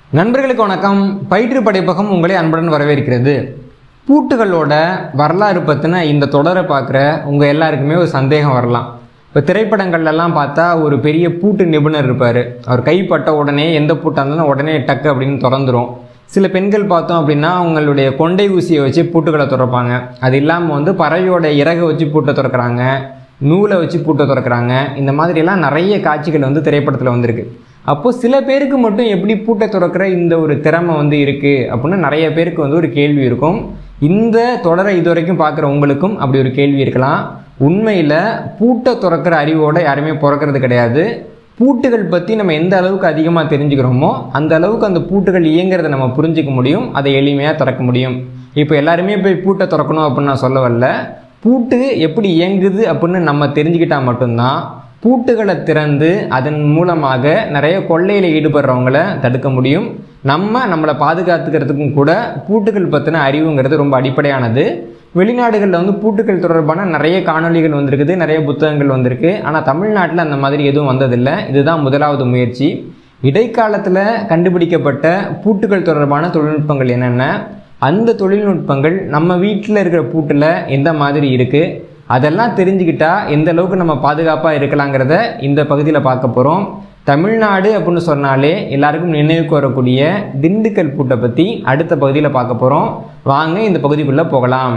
நண்பர்களுக்கு வணக்கம் பயிற்று படைப்பகம் உங்களை அன்புடன் வரவேற்கிறது பூட்டுகளோட வரலாறு பற்றின இந்த தொடரை பார்க்குற உங்கள் எல்லாருக்குமே ஒரு சந்தேகம் வரலாம் இப்போ திரைப்படங்கள்லாம் பார்த்தா ஒரு பெரிய பூட்டு நிபுணர் இருப்பார் அவர் கைப்பட்ட உடனே எந்த பூட்டாக இருந்தாலும் உடனே டக்கு அப்படின்னு திறந்துரும் சில பெண்கள் பார்த்தோம் அப்படின்னா அவங்களுடைய கொண்டை ஊசியை வச்சு பூட்டுகளை திறப்பாங்க அது இல்லாமல் வந்து பறவையோட இறகை வச்சு பூட்டை திறக்கிறாங்க நூலை வச்சு பூட்டை திறக்கிறாங்க இந்த மாதிரியெல்லாம் நிறைய காட்சிகள் வந்து திரைப்படத்தில் வந்திருக்கு அப்போது சில பேருக்கு மட்டும் எப்படி பூட்டை திறக்கிற இந்த ஒரு திறமை வந்து இருக்குது அப்படின்னு நிறைய பேருக்கு வந்து ஒரு கேள்வி இருக்கும் இந்த தொடரை இது வரைக்கும் பார்க்குற உங்களுக்கும் அப்படி ஒரு கேள்வி இருக்கலாம் உண்மையில் பூட்டை திறக்கிற அறிவோட யாருமே பிறக்கிறது கிடையாது பூட்டுகள் பற்றி நம்ம எந்த அளவுக்கு அதிகமாக தெரிஞ்சுக்கிறோமோ அந்த அளவுக்கு அந்த பூட்டுகள் இயங்குறதை நம்ம புரிஞ்சிக்க முடியும் அதை எளிமையாக திறக்க முடியும் இப்போ எல்லாருமே போய் பூட்டை திறக்கணும் அப்படின்னு நான் சொல்ல வரல பூட்டு எப்படி இயங்குது அப்படின்னு நம்ம தெரிஞ்சுக்கிட்டால் மட்டும்தான் பூட்டுகளை திறந்து அதன் மூலமாக நிறைய கொள்ளையில் ஈடுபடுறவங்கள தடுக்க முடியும் நம்ம நம்மளை பாதுகாத்துக்கிறதுக்கும் கூட பூட்டுகள் பற்றின அறிவுங்கிறது ரொம்ப அடிப்படையானது வெளிநாடுகளில் வந்து பூட்டுகள் தொடர்பான நிறைய காணொளிகள் வந்திருக்குது நிறைய புத்தகங்கள் வந்திருக்கு ஆனால் தமிழ்நாட்டில் அந்த மாதிரி எதுவும் வந்ததில்லை இதுதான் முதலாவது முயற்சி இடைக்காலத்தில் கண்டுபிடிக்கப்பட்ட பூட்டுகள் தொடர்பான தொழில்நுட்பங்கள் என்னென்ன அந்த தொழில்நுட்பங்கள் நம்ம வீட்டில் இருக்கிற பூட்டில் எந்த மாதிரி இருக்குது அதெல்லாம் தெரிஞ்சுக்கிட்டா எந்த அளவுக்கு நம்ம பாதுகாப்பாக இருக்கலாங்கிறத இந்த பகுதியில் பார்க்க போகிறோம் தமிழ்நாடு அப்படின்னு சொன்னாலே எல்லாருக்கும் நினைவுக்கு வரக்கூடிய திண்டுக்கல் பூட்டை பற்றி அடுத்த பகுதியில் பார்க்க போகிறோம் வாங்க இந்த பகுதிக்குள்ளே போகலாம்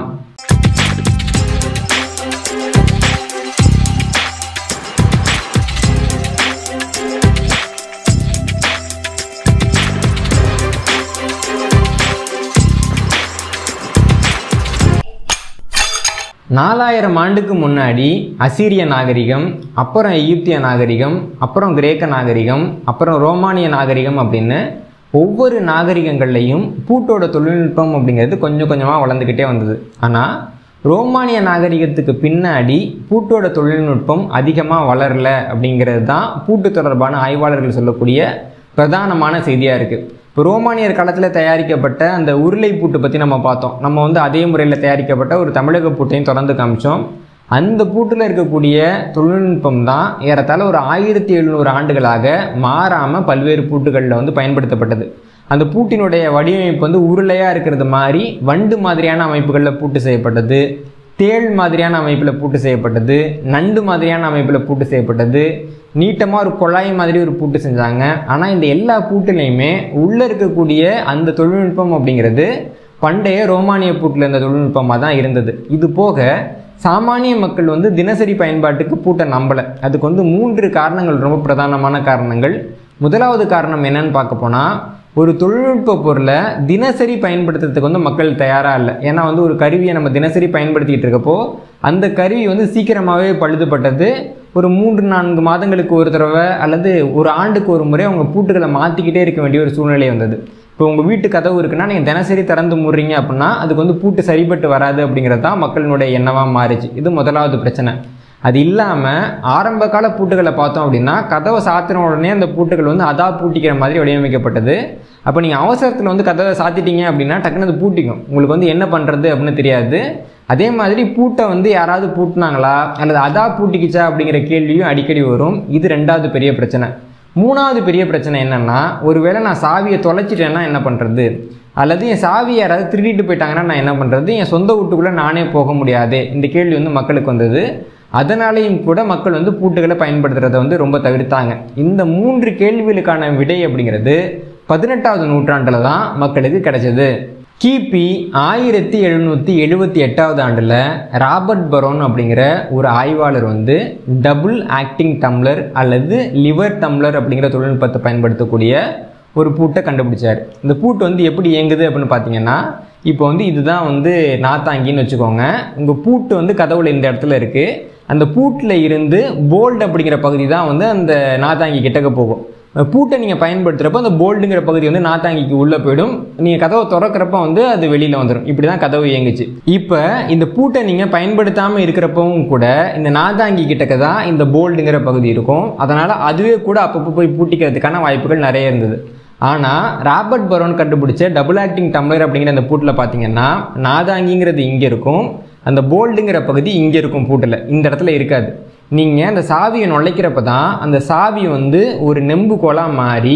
நாலாயிரம் ஆண்டுக்கு முன்னாடி அசீரிய நாகரிகம் அப்புறம் எகிப்திய நாகரிகம் அப்புறம் கிரேக்க நாகரிகம் அப்புறம் ரோமானிய நாகரிகம் அப்படின்னு ஒவ்வொரு நாகரிகங்கள்லையும் பூட்டோட தொழில்நுட்பம் அப்படிங்கிறது கொஞ்சம் கொஞ்சமாக வளர்ந்துக்கிட்டே வந்தது ஆனால் ரோமானிய நாகரிகத்துக்கு பின்னாடி பூட்டோட தொழில்நுட்பம் அதிகமாக வளரல அப்படிங்கிறது தான் பூட்டு தொடர்பான ஆய்வாளர்கள் சொல்லக்கூடிய பிரதானமான செய்தியாக இருக்குது இப்போ ரோமானியர் காலத்தில் தயாரிக்கப்பட்ட அந்த உருளை பூட்டு பற்றி நம்ம பார்த்தோம் நம்ம வந்து அதே முறையில் தயாரிக்கப்பட்ட ஒரு தமிழக பூட்டையும் திறந்து காமிச்சோம் அந்த பூட்டில் இருக்கக்கூடிய தொழில்நுட்பம் தான் ஏறத்தாழ ஒரு ஆயிரத்தி எழுநூறு ஆண்டுகளாக மாறாமல் பல்வேறு பூட்டுகளில் வந்து பயன்படுத்தப்பட்டது அந்த பூட்டினுடைய வடிவமைப்பு வந்து உருளையாக இருக்கிறது மாதிரி வண்டு மாதிரியான அமைப்புகளில் பூட்டு செய்யப்பட்டது தேள் மாதிரியான அமைப்பில் பூட்டு செய்யப்பட்டது நண்டு மாதிரியான அமைப்பில் பூட்டு செய்யப்பட்டது நீட்டமாக ஒரு குழாய் மாதிரி ஒரு பூட்டு செஞ்சாங்க ஆனால் இந்த எல்லா பூட்டுலையுமே உள்ளே இருக்கக்கூடிய அந்த தொழில்நுட்பம் அப்படிங்கிறது பண்டைய ரோமானிய பூட்டில் இருந்த தொழில்நுட்பமாக தான் இருந்தது இது போக சாமானிய மக்கள் வந்து தினசரி பயன்பாட்டுக்கு பூட்டை நம்பலை அதுக்கு வந்து மூன்று காரணங்கள் ரொம்ப பிரதானமான காரணங்கள் முதலாவது காரணம் என்னன்னு பார்க்க போனால் ஒரு தொழில்நுட்ப பொருளை தினசரி பயன்படுத்துறதுக்கு வந்து மக்கள் தயாராக இல்லை ஏன்னா வந்து ஒரு கருவியை நம்ம தினசரி பயன்படுத்திக்கிட்டு இருக்கப்போ அந்த கருவி வந்து சீக்கிரமாகவே பழுதுபட்டது ஒரு மூன்று நான்கு மாதங்களுக்கு ஒரு தடவை அல்லது ஒரு ஆண்டுக்கு ஒரு முறை அவங்க பூட்டுகளை மாற்றிக்கிட்டே இருக்க வேண்டிய ஒரு சூழ்நிலை வந்தது இப்போ உங்கள் வீட்டு கதவு இருக்குன்னா நீங்கள் தினசரி திறந்து முடுறீங்க அப்படின்னா அதுக்கு வந்து பூட்டு சரிப்பட்டு வராது அப்படிங்கிறது தான் மக்களினுடைய எண்ணமாக மாறிச்சு இது முதலாவது பிரச்சனை அது இல்லாமல் ஆரம்ப கால பூட்டுகளை பார்த்தோம் அப்படின்னா கதவை சாத்தின உடனே அந்த பூட்டுகள் வந்து அதா பூட்டிக்கிற மாதிரி வடிவமைக்கப்பட்டது அப்போ நீங்கள் அவசரத்தில் வந்து கதவை சாத்திட்டீங்க அப்படின்னா டக்குன்னு அது பூட்டிக்கும் உங்களுக்கு வந்து என்ன பண்ணுறது அப்படின்னு தெரியாது அதே மாதிரி பூட்டை வந்து யாராவது பூட்டினாங்களா அல்லது அதா பூட்டிக்கிச்சா அப்படிங்கிற கேள்வியும் அடிக்கடி வரும் இது ரெண்டாவது பெரிய பிரச்சனை மூணாவது பெரிய பிரச்சனை என்னென்னா ஒருவேளை நான் சாவியை தொலைச்சிட்டேன்னா என்ன பண்ணுறது அல்லது என் சாவியை யாராவது திருடிட்டு போயிட்டாங்கன்னா நான் என்ன பண்ணுறது என் சொந்த வீட்டுக்குள்ளே நானே போக முடியாது இந்த கேள்வி வந்து மக்களுக்கு வந்தது அதனாலேயும் கூட மக்கள் வந்து பூட்டுகளை பயன்படுத்துகிறத வந்து ரொம்ப தவிர்த்தாங்க இந்த மூன்று கேள்விகளுக்கான விடை அப்படிங்கிறது பதினெட்டாவது நூற்றாண்டில் தான் மக்களுக்கு கிடைச்சது கிபி ஆயிரத்தி எழுநூற்றி எழுபத்தி எட்டாவது ஆண்டில் ராபர்ட் பரோன் அப்படிங்கிற ஒரு ஆய்வாளர் வந்து டபுள் ஆக்டிங் டம்ளர் அல்லது லிவர் டம்ளர் அப்படிங்கிற தொழில்நுட்பத்தை பயன்படுத்தக்கூடிய ஒரு பூட்டை கண்டுபிடிச்சார் இந்த பூட்டு வந்து எப்படி இயங்குது அப்படின்னு பார்த்தீங்கன்னா இப்போ வந்து இதுதான் வந்து நாத்தாங்கின்னு வச்சுக்கோங்க உங்கள் பூட்டு வந்து கதவுல இந்த இடத்துல இருக்குது அந்த பூட்டில் இருந்து போல்டு அப்படிங்கிற பகுதி தான் வந்து அந்த நாத்தாங்கி கிட்டக்க போகும் பூட்டை நீங்கள் பயன்படுத்துகிறப்ப அந்த போல்டுங்கிற பகுதி வந்து நாத்தாங்கிக்கு உள்ளே போயிடும் நீங்கள் கதவை திறக்கிறப்ப வந்து அது வெளியில் வந்துடும் இப்படி தான் கதவு இயங்குச்சு இப்போ இந்த பூட்டை நீங்கள் பயன்படுத்தாமல் இருக்கிறப்பவும் கூட இந்த நாத்தாங்கி கிட்டக்க தான் இந்த போல்டுங்கிற பகுதி இருக்கும் அதனால் அதுவே கூட அப்பப்போ போய் பூட்டிக்கிறதுக்கான வாய்ப்புகள் நிறைய இருந்தது ஆனால் ராபர்ட் பரோன் கண்டுபிடிச்ச டபுள் ஆக்டிங் டம்ளர் அப்படிங்கிற அந்த பூட்டில் பார்த்தீங்கன்னா நாதாங்கிங்கிறது இங்கே இருக்கும் அந்த போல்டுங்கிற பகுதி இங்கே இருக்கும் பூட்டில் இந்த இடத்துல இருக்காது நீங்கள் அந்த சாவியை நுழைக்கிறப்ப தான் அந்த சாவி வந்து ஒரு நெம்பு கோலா மாறி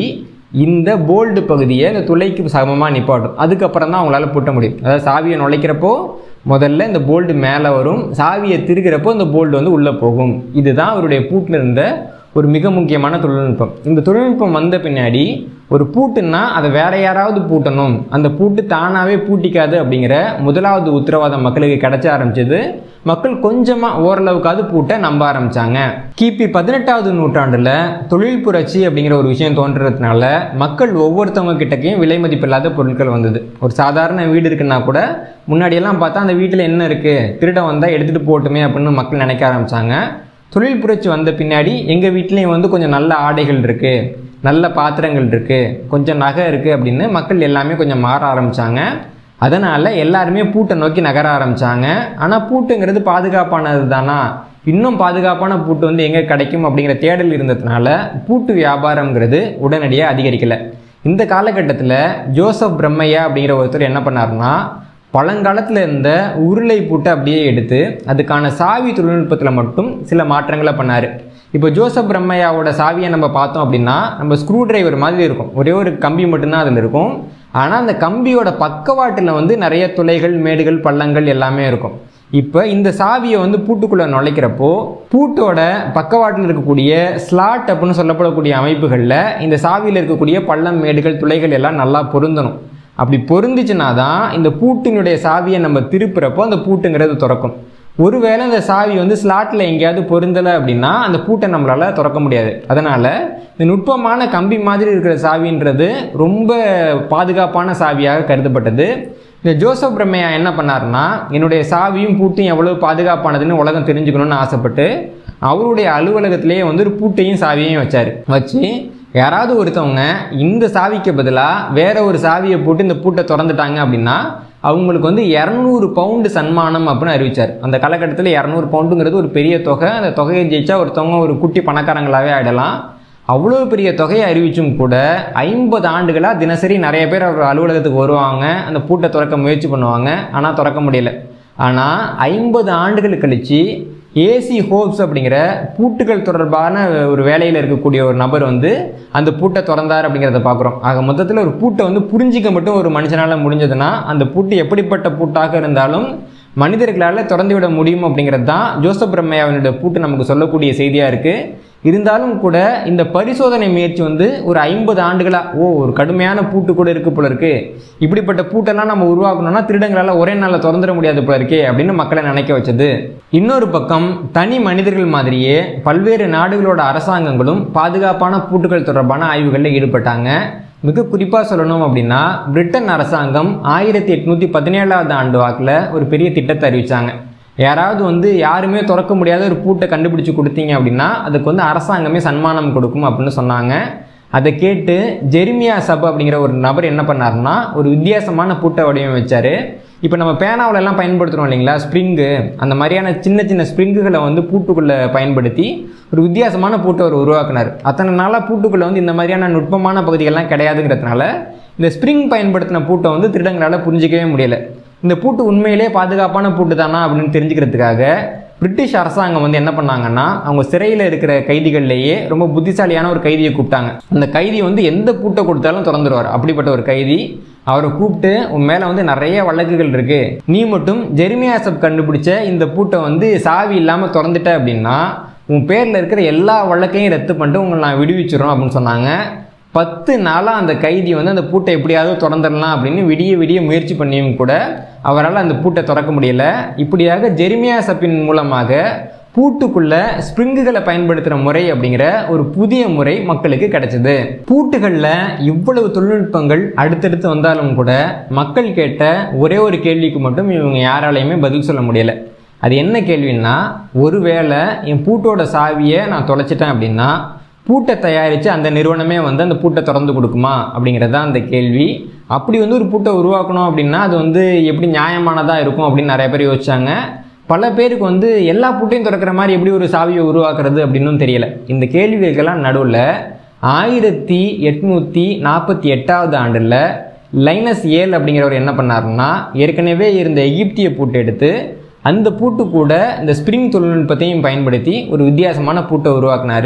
இந்த போல்டு பகுதியை இந்த துளைக்கு சமமாக நிப்பாட்டும் அதுக்கப்புறம் தான் அவங்களால பூட்ட முடியும் அதாவது சாவியை நுழைக்கிறப்போ முதல்ல இந்த போல்டு மேலே வரும் சாவியை திருகிறப்போ இந்த போல்டு வந்து உள்ளே போகும் இதுதான் அவருடைய பூட்டில் இருந்த ஒரு மிக முக்கியமான தொழில்நுட்பம் இந்த தொழில்நுட்பம் வந்த பின்னாடி ஒரு பூட்டுன்னா அதை வேற யாராவது பூட்டணும் அந்த பூட்டு தானாகவே பூட்டிக்காது அப்படிங்கிற முதலாவது உத்தரவாதம் மக்களுக்கு கிடைச்ச ஆரம்பிச்சது மக்கள் கொஞ்சமாக ஓரளவுக்காவது பூட்டை நம்ப ஆரம்பிச்சாங்க கிபி பதினெட்டாவது நூற்றாண்டில் தொழில் புரட்சி அப்படிங்கிற ஒரு விஷயம் தோன்றதுனால மக்கள் ஒவ்வொருத்தவங்க கிட்டக்கையும் விலை மதிப்பில்லாத பொருட்கள் வந்தது ஒரு சாதாரண வீடு இருக்குன்னா கூட முன்னாடியெல்லாம் பார்த்தா அந்த வீட்டில் என்ன இருக்குது திருட வந்தால் எடுத்துகிட்டு போட்டுமே அப்படின்னு மக்கள் நினைக்க ஆரம்பிச்சாங்க தொழில் புரட்சி வந்த பின்னாடி எங்கள் வீட்லேயும் வந்து கொஞ்சம் நல்ல ஆடைகள் இருக்குது நல்ல பாத்திரங்கள் இருக்குது கொஞ்சம் நகை இருக்குது அப்படின்னு மக்கள் எல்லாமே கொஞ்சம் மாற ஆரம்பித்தாங்க அதனால் எல்லாருமே பூட்டை நோக்கி நகர ஆரம்பித்தாங்க ஆனால் பூட்டுங்கிறது பாதுகாப்பானது தானா இன்னும் பாதுகாப்பான பூட்டு வந்து எங்கே கிடைக்கும் அப்படிங்கிற தேடல் இருந்ததுனால பூட்டு வியாபாரங்கிறது உடனடியாக அதிகரிக்கலை இந்த காலகட்டத்தில் ஜோசப் பிரம்மையா அப்படிங்கிற ஒருத்தர் என்ன பண்ணாருன்னா பழங்காலத்தில் இருந்த உருளை பூட்டை அப்படியே எடுத்து அதுக்கான சாவி தொழில்நுட்பத்தில் மட்டும் சில மாற்றங்களை பண்ணார் இப்போ ஜோசப் பிரம்மையாவோட சாவியை நம்ம பார்த்தோம் அப்படின்னா நம்ம ஸ்க்ரூ டிரைவர் மாதிரி இருக்கும் ஒரே ஒரு கம்பி மட்டும்தான் அதில் இருக்கும் ஆனால் அந்த கம்பியோட பக்கவாட்டில் வந்து நிறைய துளைகள் மேடுகள் பள்ளங்கள் எல்லாமே இருக்கும் இப்போ இந்த சாவியை வந்து பூட்டுக்குள்ளே நுழைக்கிறப்போ பூட்டோட பக்கவாட்டில் இருக்கக்கூடிய ஸ்லாட் அப்படின்னு சொல்லப்படக்கூடிய அமைப்புகளில் இந்த சாவியில் இருக்கக்கூடிய பள்ளம் மேடுகள் துளைகள் எல்லாம் நல்லா பொருந்தணும் அப்படி பொருந்துச்சுன்னா தான் இந்த பூட்டினுடைய சாவியை நம்ம திருப்புறப்போ அந்த பூட்டுங்கிறது திறக்கும் ஒருவேளை அந்த சாவி வந்து ஸ்லாட்டில் எங்கேயாவது பொருந்தலை அப்படின்னா அந்த பூட்டை நம்மளால் திறக்க முடியாது அதனால் இந்த நுட்பமான கம்பி மாதிரி இருக்கிற சாவின்றது ரொம்ப பாதுகாப்பான சாவியாக கருதப்பட்டது இந்த ஜோசப் பிரம்மையா என்ன பண்ணாருன்னா என்னுடைய சாவியும் பூட்டும் எவ்வளவு பாதுகாப்பானதுன்னு உலகம் தெரிஞ்சுக்கணும்னு ஆசைப்பட்டு அவருடைய அலுவலகத்திலேயே வந்து ஒரு பூட்டையும் சாவியையும் வச்சார் வச்சு யாராவது ஒருத்தவங்க இந்த சாவிக்கு பதிலாக வேற ஒரு சாவியை போட்டு இந்த பூட்டை திறந்துட்டாங்க அப்படின்னா அவங்களுக்கு வந்து இரநூறு பவுண்டு சன்மானம் அப்படின்னு அறிவிச்சார் அந்த காலகட்டத்தில் இரநூறு பவுண்டுங்கிறது ஒரு பெரிய தொகை அந்த தொகையை ஜெயிச்சா ஒருத்தவங்க ஒரு குட்டி பணக்காரங்களாகவே ஆகிடலாம் அவ்வளோ பெரிய தொகையை அறிவிச்சும் கூட ஐம்பது ஆண்டுகளாக தினசரி நிறைய பேர் அவர் அலுவலகத்துக்கு வருவாங்க அந்த பூட்டை திறக்க முயற்சி பண்ணுவாங்க ஆனால் திறக்க முடியல ஆனால் ஐம்பது ஆண்டுகள் கழித்து ஏசி ஹோப்ஸ் அப்படிங்கிற பூட்டுகள் தொடர்பான ஒரு வேலையில் இருக்கக்கூடிய ஒரு நபர் வந்து அந்த பூட்டை திறந்தார் அப்படிங்கிறத பார்க்குறோம் ஆக மொத்தத்தில் ஒரு பூட்டை வந்து புரிஞ்சிக்க மட்டும் ஒரு மனுஷனால் முடிஞ்சதுன்னா அந்த பூட்டு எப்படிப்பட்ட பூட்டாக இருந்தாலும் மனிதர்களால் திறந்து விட முடியும் அப்படிங்கிறது தான் ஜோசப் பிரம்மையாவினுடைய பூட்டு நமக்கு சொல்லக்கூடிய செய்தியாக இருக்குது இருந்தாலும் கூட இந்த பரிசோதனை முயற்சி வந்து ஒரு ஐம்பது ஆண்டுகளாக ஓ ஒரு கடுமையான பூட்டு கூட இருக்கு போல இருக்கு இப்படிப்பட்ட பூட்டெல்லாம் நம்ம உருவாக்கணும்னா திருடங்களால் ஒரே நாளில் திறந்துட முடியாது போல இருக்கே அப்படின்னு மக்களை நினைக்க வச்சது இன்னொரு பக்கம் தனி மனிதர்கள் மாதிரியே பல்வேறு நாடுகளோட அரசாங்கங்களும் பாதுகாப்பான பூட்டுகள் தொடர்பான ஆய்வுகளில் ஈடுபட்டாங்க மிக குறிப்பாக சொல்லணும் அப்படின்னா பிரிட்டன் அரசாங்கம் ஆயிரத்தி எட்நூற்றி பதினேழாவது ஆண்டு வாக்கில் ஒரு பெரிய திட்டத்தை அறிவிச்சாங்க யாராவது வந்து யாருமே திறக்க முடியாத ஒரு பூட்டை கண்டுபிடிச்சு கொடுத்தீங்க அப்படின்னா அதுக்கு வந்து அரசாங்கமே சன்மானம் கொடுக்கும் அப்படின்னு சொன்னாங்க அதை கேட்டு ஜெர்மியா சப் அப்படிங்கிற ஒரு நபர் என்ன பண்ணாருன்னா ஒரு வித்தியாசமான பூட்டை வடிவமைச்சார் இப்போ நம்ம பேனாவுல எல்லாம் பயன்படுத்துகிறோம் இல்லைங்களா ஸ்ப்ரிங்கு அந்த மாதிரியான சின்ன சின்ன ஸ்ப்ரிங்குகளை வந்து பூட்டுக்குள்ளே பயன்படுத்தி ஒரு வித்தியாசமான பூட்டை அவர் உருவாக்குனார் அத்தனை நாளாக பூட்டுக்குள்ளே வந்து இந்த மாதிரியான நுட்பமான பகுதிகள்லாம் கிடையாதுங்கிறதுனால இந்த ஸ்ப்ரிங் பயன்படுத்தின பூட்டை வந்து திருடங்களால் புரிஞ்சிக்கவே முடியல இந்த பூட்டு உண்மையிலே பாதுகாப்பான பூட்டு தானா அப்படின்னு தெரிஞ்சுக்கிறதுக்காக பிரிட்டிஷ் அரசாங்கம் வந்து என்ன பண்ணாங்கன்னா அவங்க சிறையில் இருக்கிற கைதிகள்லேயே ரொம்ப புத்திசாலியான ஒரு கைதியை கூப்பிட்டாங்க அந்த கைதி வந்து எந்த பூட்டை கொடுத்தாலும் திறந்துருவார் அப்படிப்பட்ட ஒரு கைதி அவரை கூப்பிட்டு உன் மேலே வந்து நிறைய வழக்குகள் இருக்கு நீ மட்டும் ஜெர்மியாசப் கண்டுபிடிச்ச இந்த பூட்டை வந்து சாவி இல்லாமல் திறந்துட்ட அப்படின்னா உன் பேரில் இருக்கிற எல்லா வழக்கையும் ரத்து பண்ணிட்டு உங்களை நான் விடுவிச்சிடும் அப்படின்னு சொன்னாங்க பத்து நாளாக அந்த கைதி வந்து அந்த பூட்டை எப்படியாவது திறந்துடலாம் அப்படின்னு விடிய விடிய முயற்சி பண்ணியும் கூட அவரால் அந்த பூட்டை திறக்க முடியல இப்படியாக ஜெர்மியா சப்பின் மூலமாக பூட்டுக்குள்ள ஸ்ப்ரிங்குகளை பயன்படுத்துகிற முறை அப்படிங்கிற ஒரு புதிய முறை மக்களுக்கு கிடைச்சது பூட்டுகளில் இவ்வளவு தொழில்நுட்பங்கள் அடுத்தடுத்து வந்தாலும் கூட மக்கள் கேட்ட ஒரே ஒரு கேள்விக்கு மட்டும் இவங்க யாராலையுமே பதில் சொல்ல முடியல அது என்ன கேள்வின்னா ஒருவேளை என் பூட்டோட சாவியை நான் தொலைச்சிட்டேன் அப்படின்னா பூட்டை தயாரித்து அந்த நிறுவனமே வந்து அந்த பூட்டை திறந்து கொடுக்குமா அப்படிங்கிறது தான் அந்த கேள்வி அப்படி வந்து ஒரு பூட்டை உருவாக்கணும் அப்படின்னா அது வந்து எப்படி நியாயமானதாக இருக்கும் அப்படின்னு நிறைய பேர் யோசிச்சாங்க பல பேருக்கு வந்து எல்லா பூட்டையும் திறக்கிற மாதிரி எப்படி ஒரு சாவியை உருவாக்குறது அப்படின்னும் தெரியல இந்த கேள்விகளுக்கெல்லாம் நடுவில் ஆயிரத்தி எட்நூற்றி நாற்பத்தி எட்டாவது ஆண்டில் லைனஸ் ஏல் அப்படிங்கிறவர் என்ன பண்ணாருன்னா ஏற்கனவே இருந்த எகிப்திய பூட்டை எடுத்து அந்த பூட்டு கூட இந்த ஸ்ப்ரிங் தொழில்நுட்பத்தையும் பயன்படுத்தி ஒரு வித்தியாசமான பூட்டை உருவாக்குனாரு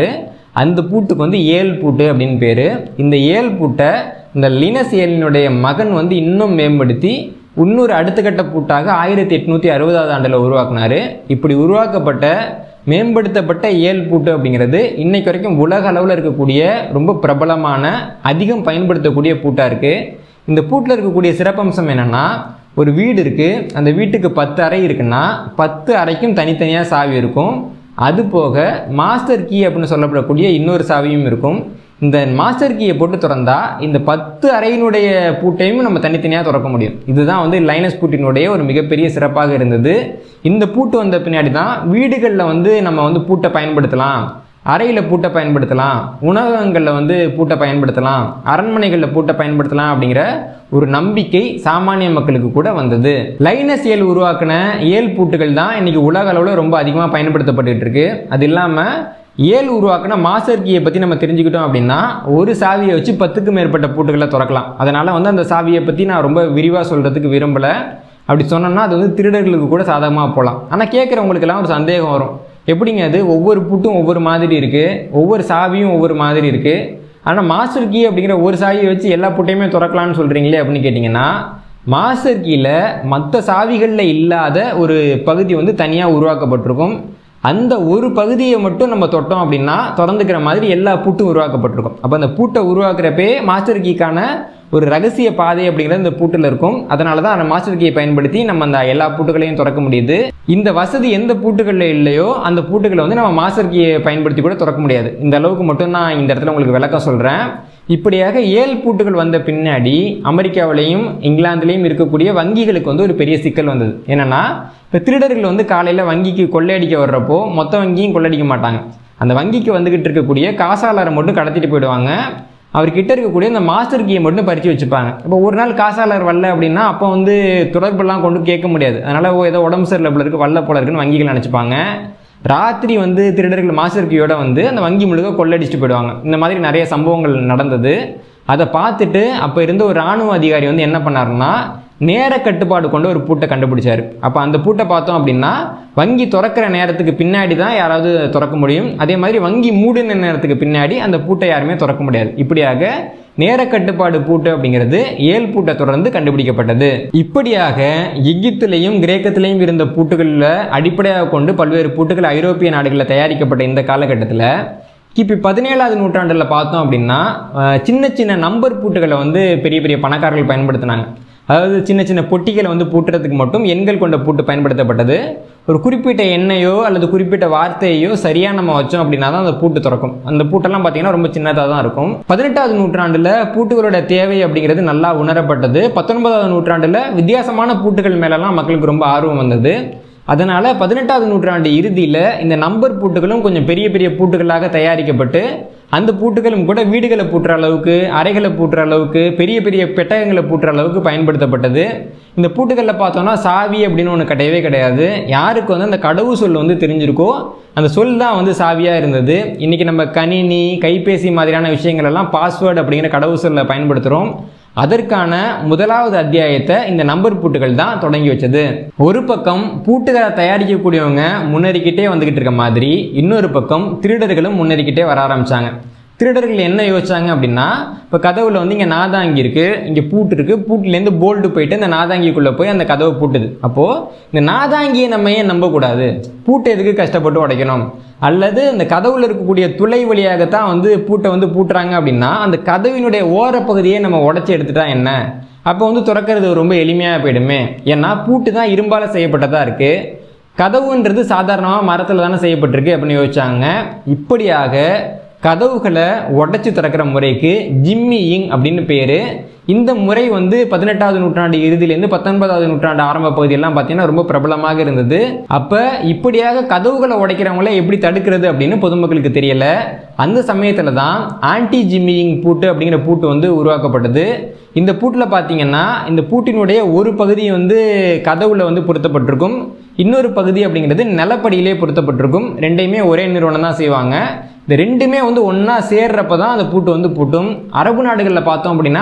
அந்த பூட்டுக்கு வந்து ஏல் பூட்டு அப்படின்னு பேர் இந்த ஏல் பூட்டை இந்த லினஸ் ஏலினுடைய மகன் வந்து இன்னும் மேம்படுத்தி இன்னொரு அடுத்த கட்ட பூட்டாக ஆயிரத்தி எட்நூற்றி அறுபதாவது ஆண்டில் உருவாக்குனாரு இப்படி உருவாக்கப்பட்ட மேம்படுத்தப்பட்ட ஏல் பூட்டு அப்படிங்கிறது இன்னைக்கு வரைக்கும் உலக அளவில் இருக்கக்கூடிய ரொம்ப பிரபலமான அதிகம் பயன்படுத்தக்கூடிய பூட்டாக இருக்குது இந்த பூட்டில் இருக்கக்கூடிய சிறப்பம்சம் என்னென்னா ஒரு வீடு இருக்குது அந்த வீட்டுக்கு பத்து அறை இருக்குன்னா பத்து அறைக்கும் தனித்தனியாக சாவி இருக்கும் அது போக மாஸ்டர் கீ அப்படின்னு சொல்லப்படக்கூடிய இன்னொரு சாவியும் இருக்கும் இந்த மாஸ்டர் கீயை போட்டு திறந்தா இந்த பத்து அறையினுடைய பூட்டையும் நம்ம தனித்தனியாக திறக்க முடியும் இதுதான் வந்து லைனஸ் பூட்டினுடைய ஒரு மிகப்பெரிய சிறப்பாக இருந்தது இந்த பூட்டு வந்த பின்னாடி தான் வீடுகளில் வந்து நம்ம வந்து பூட்டை பயன்படுத்தலாம் அறையில் பூட்டை பயன்படுத்தலாம் உணவகங்களில் வந்து பூட்டை பயன்படுத்தலாம் அரண்மனைகளில் பூட்டை பயன்படுத்தலாம் அப்படிங்கிற ஒரு நம்பிக்கை சாமானிய மக்களுக்கு கூட வந்தது லைனஸ் ஏல் உருவாக்கின ஏல் பூட்டுகள் தான் இன்னைக்கு உலக அளவில் ரொம்ப அதிகமாக பயன்படுத்தப்பட்டுட்டு இருக்கு அது இல்லாமல் ஏல் உருவாக்கின மாஸ்டர் கீயை பற்றி நம்ம தெரிஞ்சுக்கிட்டோம் அப்படின்னா ஒரு சாவியை வச்சு பத்துக்கும் மேற்பட்ட பூட்டுகளை திறக்கலாம் அதனால் வந்து அந்த சாவியை பற்றி நான் ரொம்ப விரிவாக சொல்கிறதுக்கு விரும்பலை அப்படி சொன்னோம்னா அது வந்து திருடர்களுக்கு கூட சாதகமாக போகலாம் ஆனால் கேட்குறவங்களுக்கெல்லாம் ஒரு சந்தேகம் வரும் எப்படிங்க அது ஒவ்வொரு பூட்டும் ஒவ்வொரு மாதிரி இருக்குது ஒவ்வொரு சாவியும் ஒவ்வொரு மாதிரி இருக்குது ஆனால் மாஸ்டர் கீ அப்படிங்கிற ஒரு சாவியை வச்சு எல்லா பூட்டையுமே திறக்கலாம்னு சொல்கிறீங்களே அப்படின்னு கேட்டிங்கன்னா மாஸ்டர் கீயில் மற்ற சாவிகளில் இல்லாத ஒரு பகுதி வந்து தனியாக உருவாக்கப்பட்டிருக்கும் அந்த ஒரு பகுதியை மட்டும் நம்ம தொட்டோம் அப்படின்னா திறந்துக்கிற மாதிரி எல்லா பூட்டும் உருவாக்கப்பட்டிருக்கும் அப்போ அந்த பூட்டை உருவாக்குறப்பே மாஸ்டர் கீக்கான ஒரு ரகசிய பாதை அப்படிங்கிறது இந்த பூட்டில் இருக்கும் அதனால தான் அந்த மாஸ்டர் கீயை பயன்படுத்தி நம்ம அந்த எல்லா பூட்டுகளையும் திறக்க முடியுது இந்த வசதி எந்த பூட்டுகளில் இல்லையோ அந்த பூட்டுகளை வந்து நம்ம மாஸ்டர் கீயை பயன்படுத்தி கூட திறக்க முடியாது இந்த அளவுக்கு மட்டும் நான் இந்த இடத்துல உங்களுக்கு விளக்கம் சொல்கிறேன் இப்படியாக ஏழு பூட்டுகள் வந்த பின்னாடி அமெரிக்காவிலையும் இங்கிலாந்துலேயும் இருக்கக்கூடிய வங்கிகளுக்கு வந்து ஒரு பெரிய சிக்கல் வந்தது என்னன்னா இப்போ திருடர்கள் வந்து காலையில் வங்கிக்கு கொள்ளையடிக்க வர்றப்போ மொத்த வங்கியும் கொள்ளையடிக்க மாட்டாங்க அந்த வங்கிக்கு வந்துக்கிட்டு இருக்கக்கூடிய காசாளரை மட்டும் கடத்திட்டு போயிடுவாங்க அவர்கிட்ட இருக்கக்கூடிய இந்த மாஸ்டர் கீயை மட்டும் பறித்து வச்சுப்பாங்க இப்போ ஒரு நாள் காசாளர் வரல அப்படின்னா அப்போ வந்து தொடர்பெல்லாம் கொண்டு கேட்க முடியாது அதனால் ஓ ஏதோ உடம்பு சரியில்லை போல இருக்கு வரல போல இருக்குன்னு வங்கிகள் நினச்சிப்பாங்க ராத்திரி வந்து திருடர்கள் மாஸ்டர் கீயோட வந்து அந்த வங்கி முழுக்க கொள்ளடிச்சிட்டு போயிடுவாங்க இந்த மாதிரி நிறைய சம்பவங்கள் நடந்தது அதை பார்த்துட்டு அப்போ இருந்த ஒரு இராணுவ அதிகாரி வந்து என்ன பண்ணாருன்னா நேர கட்டுப்பாடு கொண்டு ஒரு பூட்டை கண்டுபிடிச்சாரு அப்போ அந்த பூட்டை பார்த்தோம் அப்படின்னா வங்கி திறக்கிற நேரத்துக்கு பின்னாடி தான் யாராவது திறக்க முடியும் அதே மாதிரி வங்கி மூடின நேரத்துக்கு பின்னாடி அந்த பூட்டை யாருமே திறக்க முடியாது இப்படியாக நேர கட்டுப்பாடு பூட்டு அப்படிங்கிறது ஏழு பூட்டை தொடர்ந்து கண்டுபிடிக்கப்பட்டது இப்படியாக எகிப்திலையும் கிரேக்கத்திலையும் இருந்த பூட்டுகளில் அடிப்படையாக கொண்டு பல்வேறு பூட்டுகள் ஐரோப்பிய நாடுகளில் தயாரிக்கப்பட்ட இந்த காலகட்டத்தில் கிபி பதினேழாவது நூற்றாண்டில் பார்த்தோம் அப்படின்னா அஹ், சின்ன சின்ன நம்பர் பூட்டுகளை வந்து பெரிய பெரிய பணக்காரர்கள் பயன்படுத்தினாங்க அதாவது சின்ன சின்ன பொட்டிகளை வந்து பூட்டுறதுக்கு மட்டும் எண்கள் கொண்ட பூட்டு பயன்படுத்தப்பட்டது ஒரு குறிப்பிட்ட எண்ணையோ அல்லது குறிப்பிட்ட வார்த்தையோ சரியாக நம்ம வச்சோம் அப்படின்னா தான் அந்த பூட்டு திறக்கும் அந்த பூட்டெல்லாம் பார்த்தீங்கன்னா ரொம்ப சின்னதாக தான் இருக்கும் பதினெட்டாவது நூற்றாண்டில் பூட்டுகளோட தேவை அப்படிங்கிறது நல்லா உணரப்பட்டது பத்தொன்பதாவது நூற்றாண்டில் வித்தியாசமான பூட்டுகள் மேலெல்லாம் மக்களுக்கு ரொம்ப ஆர்வம் வந்தது அதனால் பதினெட்டாவது நூற்றாண்டு இறுதியில் இந்த நம்பர் பூட்டுகளும் கொஞ்சம் பெரிய பெரிய பூட்டுகளாக தயாரிக்கப்பட்டு அந்த பூட்டுகளும் கூட வீடுகளை பூட்டுற அளவுக்கு அறைகளை பூட்டுற அளவுக்கு பெரிய பெரிய பெட்டகங்களை பூட்டுற அளவுக்கு பயன்படுத்தப்பட்டது இந்த பூட்டுகளில் பார்த்தோம்னா சாவி அப்படின்னு ஒன்று கிடையவே கிடையாது யாருக்கு வந்து அந்த கடவு சொல் வந்து தெரிஞ்சிருக்கோ அந்த சொல் தான் வந்து சாவியாக இருந்தது இன்றைக்கி நம்ம கணினி கைபேசி மாதிரியான விஷயங்கள் எல்லாம் பாஸ்வேர்டு அப்படிங்கிற கடவு சொல்லை பயன்படுத்துகிறோம் அதற்கான முதலாவது அத்தியாயத்தை இந்த நம்பர் பூட்டுகள் தான் தொடங்கி வச்சது ஒரு பக்கம் பூட்டுகளை தயாரிக்கக்கூடியவங்க முன்னேறிக்கிட்டே வந்துகிட்டு இருக்க மாதிரி இன்னொரு பக்கம் திருடர்களும் முன்னேறிக்கிட்டே வர ஆரம்பிச்சாங்க திருடர்கள் என்ன யோசிச்சாங்க அப்படின்னா இப்போ கதவுல வந்து இங்கே நாதாங்கி இருக்கு இங்கே பூட்டு இருக்கு பூட்டுலேருந்து போல்டு போயிட்டு இந்த நாதாங்கிக்குள்ளே போய் அந்த கதவை பூட்டுது அப்போது இந்த நாதாங்கியை நம்ம ஏன் நம்பக்கூடாது பூட்டை எதுக்கு கஷ்டப்பட்டு உடைக்கணும் அல்லது இந்த கதவுல இருக்கக்கூடிய துளை வழியாகத்தான் வந்து பூட்டை வந்து பூட்டுறாங்க அப்படின்னா அந்த கதவினுடைய ஓரப்பகுதியை நம்ம உடைச்சி எடுத்துட்டா என்ன அப்போ வந்து திறக்கிறது ரொம்ப எளிமையாக போயிடுமே ஏன்னா பூட்டு தான் இரும்பால் செய்யப்பட்டதாக இருக்குது கதவுன்றது சாதாரணமாக மரத்தில் தானே செய்யப்பட்டிருக்கு அப்படின்னு யோசிச்சாங்க இப்படியாக கதவுகளை உடைச்சு திறக்கிற முறைக்கு ஜிம்மி இங் அப்படின்னு பேர் இந்த முறை வந்து பதினெட்டாவது நூற்றாண்டு இறுதியிலேருந்து பத்தொன்பதாவது நூற்றாண்டு ஆரம்ப பகுதியெல்லாம் பார்த்தீங்கன்னா ரொம்ப பிரபலமாக இருந்தது அப்போ இப்படியாக கதவுகளை உடைக்கிறவங்கள எப்படி தடுக்கிறது அப்படின்னு பொதுமக்களுக்கு தெரியல அந்த சமயத்தில் தான் ஆன்டி ஜிம்மியிங் பூட்டு அப்படிங்கிற பூட்டு வந்து உருவாக்கப்பட்டது இந்த பூட்டில் பார்த்தீங்கன்னா இந்த பூட்டினுடைய ஒரு பகுதி வந்து கதவுல வந்து பொருத்தப்பட்டிருக்கும் இன்னொரு பகுதி அப்படிங்கிறது நிலப்படியிலே பொருத்தப்பட்டிருக்கும் ரெண்டையுமே ஒரே நிறுவனம் தான் செய்வாங்க இந்த ரெண்டுமே வந்து ஒன்றா சேர்றப்ப தான் அந்த பூட்டு வந்து பூட்டும் அரபு நாடுகளில் பார்த்தோம் அப்படின்னா அந்த ஆன்டி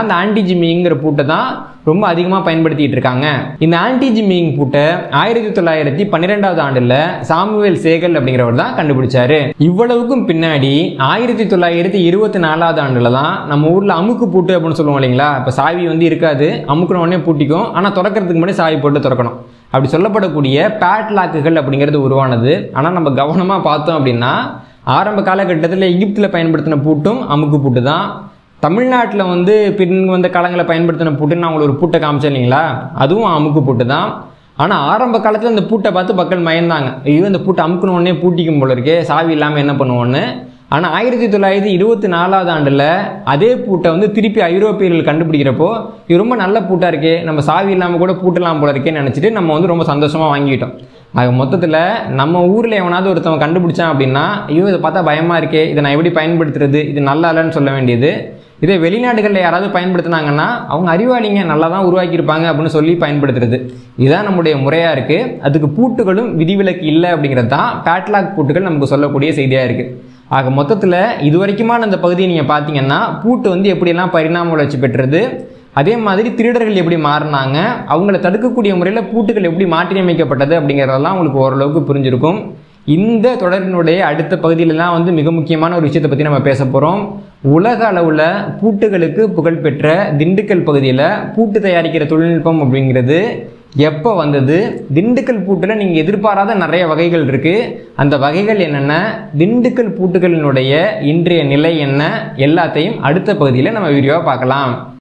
ஆன்டிஜிமிங்கிற பூட்டை தான் ரொம்ப அதிகமாக பயன்படுத்திட்டு இருக்காங்க இந்த ஆன்டிஜிமிங் பூட்டை ஆயிரத்தி தொள்ளாயிரத்தி பன்னிரெண்டாவது ஆண்டுல சாமுவேல் சேகல் அப்படிங்கிறவர் தான் கண்டுபிடிச்சாரு இவ்வளவுக்கும் பின்னாடி ஆயிரத்தி தொள்ளாயிரத்தி இருபத்தி நாலாவது ஆண்டுல தான் நம்ம ஊர்ல அமுக்கு பூட்டு அப்படின்னு சொல்லுவோம் இல்லைங்களா இப்போ சாவி வந்து இருக்காது அமுக்குன உடனே பூட்டிக்கும் ஆனால் திறக்கிறதுக்கு முன்னாடி சாவி போட்டு திறக்கணும் அப்படி சொல்லப்படக்கூடிய பேட்லாக்குகள் அப்படிங்கிறது உருவானது ஆனால் நம்ம கவனமாக பார்த்தோம் அப்படின்னா ஆரம்ப காலகட்டத்தில் எகிப்தில் பயன்படுத்தின பூட்டும் அமுக்கு பூட்டு தான் தமிழ்நாட்டில் வந்து பின் வந்த காலங்களில் பயன்படுத்தின பூட்டுன்னு நான் உங்களுக்கு ஒரு பூட்டை காமிச்சேன் இல்லைங்களா அதுவும் அமுக்கு பூட்டு தான் ஆனால் ஆரம்ப காலத்தில் இந்த பூட்டை பார்த்து மக்கள் மயந்தாங்க ஐயோ இந்த பூட்டை அமுக்கணும் உடனே பூட்டிக்கும் போல இருக்கே சாவி இல்லாமல் என்ன பண்ணுவோன்னு ஆனால் ஆயிரத்தி தொள்ளாயிரத்தி இருபத்தி நாலாவது ஆண்டில் அதே பூட்டை வந்து திருப்பி ஐரோப்பியர்கள் கண்டுபிடிக்கிறப்போ இது ரொம்ப நல்ல பூட்டாக இருக்கே நம்ம சாவி இல்லாமல் கூட பூட்டலாம் போல இருக்கேன்னு நினச்சிட்டு நம்ம வந்து ரொம்ப சந்தோஷமாக வாங்கிட்டோம் ஆக மொத்தத்தில் நம்ம ஊரில் எவனாவது ஒருத்தவன் கண்டுபிடிச்சான் அப்படின்னா ஐயோ இதை பார்த்தா பயமாக இருக்கே இதை நான் எப்படி பயன்படுத்துறது இது நல்லா இல்லைன்னு சொல்ல வேண்டியது இதே வெளிநாடுகளில் யாராவது பயன்படுத்தினாங்கன்னா அவங்க அறிவாளிங்க நல்லா தான் உருவாக்கியிருப்பாங்க அப்படின்னு சொல்லி பயன்படுத்துறது இதுதான் நம்முடைய முறையாக இருக்குது அதுக்கு பூட்டுகளும் விதிவிலக்கு இல்லை அப்படிங்கிறது தான் பேட்லாக் பூட்டுகள் நமக்கு சொல்லக்கூடிய செய்தியாக இருக்குது ஆக மொத்தத்தில் இது வரைக்குமான அந்த பகுதியை நீங்கள் பார்த்தீங்கன்னா பூட்டு வந்து எப்படியெல்லாம் பரிணாம வளர்ச்சி பெற்றது அதே மாதிரி திருடர்கள் எப்படி மாறினாங்க அவங்கள தடுக்கக்கூடிய முறையில் பூட்டுகள் எப்படி மாற்றியமைக்கப்பட்டது அப்படிங்கிறதெல்லாம் உங்களுக்கு ஓரளவுக்கு புரிஞ்சிருக்கும் இந்த தொடரினுடைய அடுத்த பகுதியிலலாம் வந்து மிக முக்கியமான ஒரு விஷயத்தை பற்றி நம்ம பேச போகிறோம் உலக அளவில் பூட்டுகளுக்கு புகழ்பெற்ற திண்டுக்கல் பகுதியில் பூட்டு தயாரிக்கிற தொழில்நுட்பம் அப்படிங்கிறது எப்போ வந்தது திண்டுக்கல் பூட்டில் நீங்கள் எதிர்பாராத நிறைய வகைகள் இருக்குது அந்த வகைகள் என்னென்ன திண்டுக்கல் பூட்டுகளினுடைய இன்றைய நிலை என்ன எல்லாத்தையும் அடுத்த பகுதியில் நம்ம வீடியோவாக பார்க்கலாம்